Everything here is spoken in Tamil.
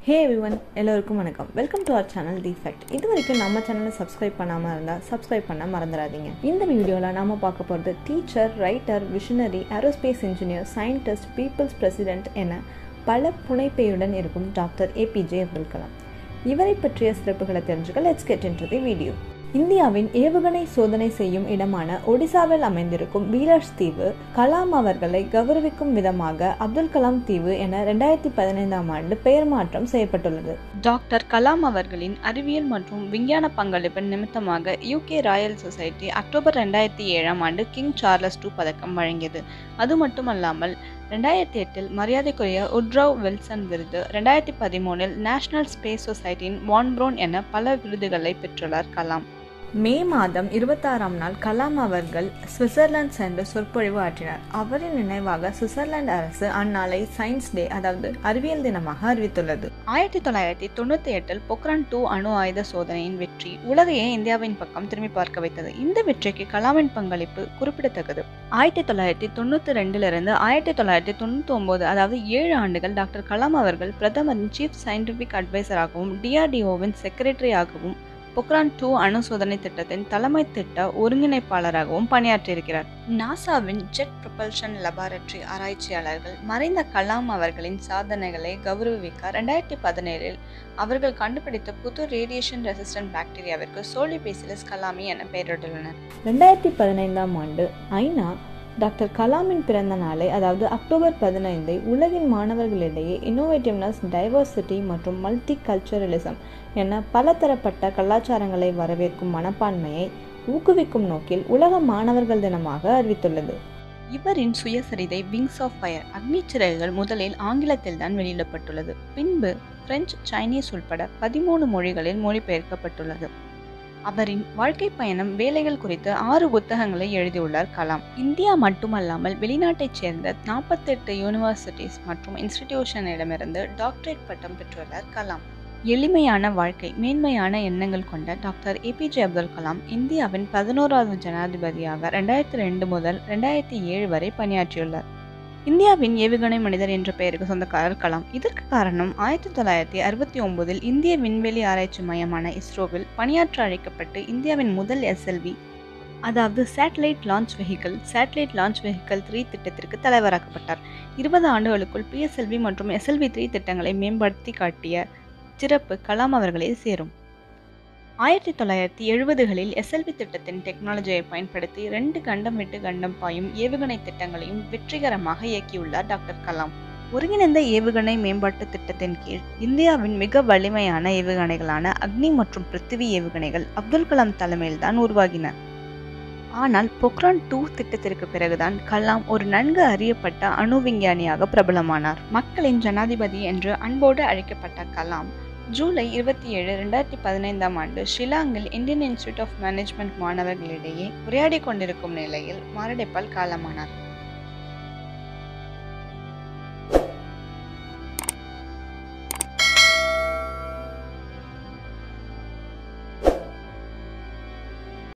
ஹே எவ்ரிவன் எல்லோருக்கும் வணக்கம் welcome to our channel the fact இது வரைக்கும் நம்ம சேனலை சப்ஸ்கிரைப் பண்ணாமல் இருந்தால் சப்ஸ்கிரைப் பண்ண மறந்துடாதீங்க இந்த வீடியோவில் நாம பார்க்க போகிறது teacher writer visionary aerospace engineer scientist people's president என பல புனைப்பெயுடன் இருக்கும் டாக்டர் ஏபிஜே அப்துல் கலாம் இவரை பற்றிய சிறப்புகளை தெரிஞ்சுக்க let's get into the video இந்தியாவின் ஏவுகணை சோதனை செய்யும் இடமான ஒடிசாவில் அமைந்திருக்கும் வீரர்ஸ் தீவு கலாம் அவர்களை கௌரவிக்கும் விதமாக அப்துல் கலாம் தீவு என ரெண்டாயிரத்தி பதினைந்தாம் ஆண்டு பெயர் மாற்றம் செய்யப்பட்டுள்ளது டாக்டர் கலாம் அவர்களின் அறிவியல் மற்றும் விஞ்ஞான பங்களிப்பின் நிமித்தமாக யூகே ராயல் சொசைட்டி அக்டோபர் ரெண்டாயிரத்தி ஏழாம் ஆண்டு கிங் சார்லஸ் டூ பதக்கம் வழங்கியது அது மட்டுமல்லாமல் ரெண்டாயிரத்தி எட்டில் மரியாதைக்குரிய உட்ரவ் வில்சன் விருது ரெண்டாயிரத்தி பதிமூணில் நேஷனல் ஸ்பேஸ் சொசைட்டியின் வான்புரோன் என பல விருதுகளை பெற்றுள்ளார் கலாம் மே மாதம் இருபத்தாறாம் நாள் கலாம் அவர்கள் சுவிட்சர்லாந்து சென்று சொற்பொழிவு ஆற்றினார் அவரின் நினைவாக சுவிட்சர்லாந்து அரசு அந்நாளை சயின்ஸ் டே அதாவது அறிவியல் தினமாக அறிவித்துள்ளது ஆயிரத்தி தொள்ளாயிரத்தி தொண்ணூத்தி எட்டில் பொக்ரான் டூ அணு ஆயுத சோதனையின் வெற்றி உலகையே இந்தியாவின் பக்கம் திரும்பி பார்க்க வைத்தது இந்த வெற்றிக்கு கலாமின் பங்களிப்பு குறிப்பிடத்தக்கது ஆயிரத்தி தொள்ளாயிரத்தி தொண்ணூத்தி ரெண்டிலிருந்து ஆயிரத்தி தொள்ளாயிரத்தி தொண்ணூத்தி ஒன்பது அதாவது ஏழு ஆண்டுகள் டாக்டர் கலாம் அவர்கள் பிரதமரின் சீஃப் சயின்டிபிக் அட்வைசராகவும் டிஆர்டிஓவின் செக்ரட்டரியாகவும் பொக்ரான் டூ அணு சோதனை திட்டத்தின் தலைமை திட்ட ஒருங்கிணைப்பாளராகவும் பணியாற்றியிருக்கிறார் நாசாவின் ஜெட் ப்ரொபல்ஷன் லெபார்டரி ஆராய்ச்சியாளர்கள் மறைந்த கலாம் அவர்களின் சாதனைகளை கௌரவிக்க ரெண்டாயிரத்தி பதினேழில் அவர்கள் கண்டுபிடித்த புது ரேடியேஷன் ரெசிஸ்டன்ட் பாக்டீரியாவிற்கு சோலிபேசிலஸ் கலாமி என பெயரிட்டுள்ளனர் ரெண்டாயிரத்தி பதினைந்தாம் ஆண்டு ஐநா டாக்டர் கலாமின் பிறந்த நாளை அதாவது அக்டோபர் பதினைந்தை உலகின் மாணவர்களிடையே இன்னோவேட்டிவ்னஸ் டைவர்சிட்டி மற்றும் மல்டி கல்ச்சரலிசம் என பலதரப்பட்ட கலாச்சாரங்களை வரவேற்கும் மனப்பான்மையை ஊக்குவிக்கும் நோக்கில் உலக மாணவர்கள் தினமாக அறிவித்துள்ளது இவரின் சுயசரிதை விங்ஸ் ஆஃப் ஃபயர் அக்னிச்சிறகுகள் முதலில் ஆங்கிலத்தில் தான் வெளியிடப்பட்டுள்ளது பின்பு பிரெஞ்சு சைனீஸ் உட்பட பதிமூணு மொழிகளில் மொழிபெயர்க்கப்பட்டுள்ளது அவரின் வாழ்க்கை பயணம் வேலைகள் குறித்து ஆறு புத்தகங்களை எழுதியுள்ளார் கலாம் இந்தியா மட்டுமல்லாமல் வெளிநாட்டைச் சேர்ந்த நாற்பத்தெட்டு யூனிவர்சிட்டிஸ் மற்றும் இன்ஸ்டிடியூஷனிடமிருந்து டாக்டரேட் பட்டம் பெற்றுள்ளார் கலாம் எளிமையான வாழ்க்கை மேன்மையான எண்ணங்கள் கொண்ட டாக்டர் ஏபிஜே அப்துல் கலாம் இந்தியாவின் பதினோராவது ஜனாதிபதியாக ரெண்டாயிரத்தி ரெண்டு முதல் ரெண்டாயிரத்தி ஏழு வரை பணியாற்றியுள்ளார் இந்தியாவின் ஏவுகணை மனிதர் என்ற பெயருக்கு சொந்தக்காரர் கலாம் இதற்கு காரணம் ஆயிரத்தி தொள்ளாயிரத்தி அறுபத்தி ஒன்பதில் இந்திய விண்வெளி ஆராய்ச்சி மையமான இஸ்ரோவில் பணியாற்ற அழைக்கப்பட்டு இந்தியாவின் முதல் எஸ்எல்வி அதாவது satellite launch vehicle satellite launch vehicle three திட்டத்திற்கு தலைவராக்கப்பட்டார் இருபது ஆண்டுகளுக்குள் பிஎஸ்எல்வி மற்றும் எஸ்எல்வி த்ரீ திட்டங்களை மேம்படுத்தி காட்டிய சிறப்பு கலாம் அவர்களே சேரும் ஆயிரத்தி தொள்ளாயிரத்தி எழுபதுகளில் எஸ்எல்வி திட்டத்தின் டெக்னாலஜியை பயன்படுத்தி ரெண்டு கண்டம் விட்டு கண்டம் பாயும் ஏவுகணை திட்டங்களையும் வெற்றிகரமாக இயக்கியுள்ளார் டாக்டர் கலாம் ஒருங்கிணைந்த ஏவுகணை மேம்பாட்டு திட்டத்தின் கீழ் இந்தியாவின் மிக வலிமையான ஏவுகணைகளான அக்னி மற்றும் பிருத்திவி ஏவுகணைகள் அப்துல் கலாம் தலைமையில்தான் உருவாகின ஆனால் பொக்ரான் டூ திட்டத்திற்கு பிறகுதான் கலாம் ஒரு நன்கு அறியப்பட்ட அணு விஞ்ஞானியாக பிரபலமானார் மக்களின் ஜனாதிபதி என்று அன்போடு அழைக்கப்பட்ட கலாம் ஜூலை இருபத்தி ஏழு ரெண்டாயிரத்தி பதினைந்தாம் ஆண்டு ஷிலாங்கில் இந்தியன் இன்ஸ்டியூட் ஆஃப் மேனேஜ்மெண்ட் மாணவர்களிடையே உரையாடி கொண்டிருக்கும் நிலையில் மாரடைப்பால் காலமானார்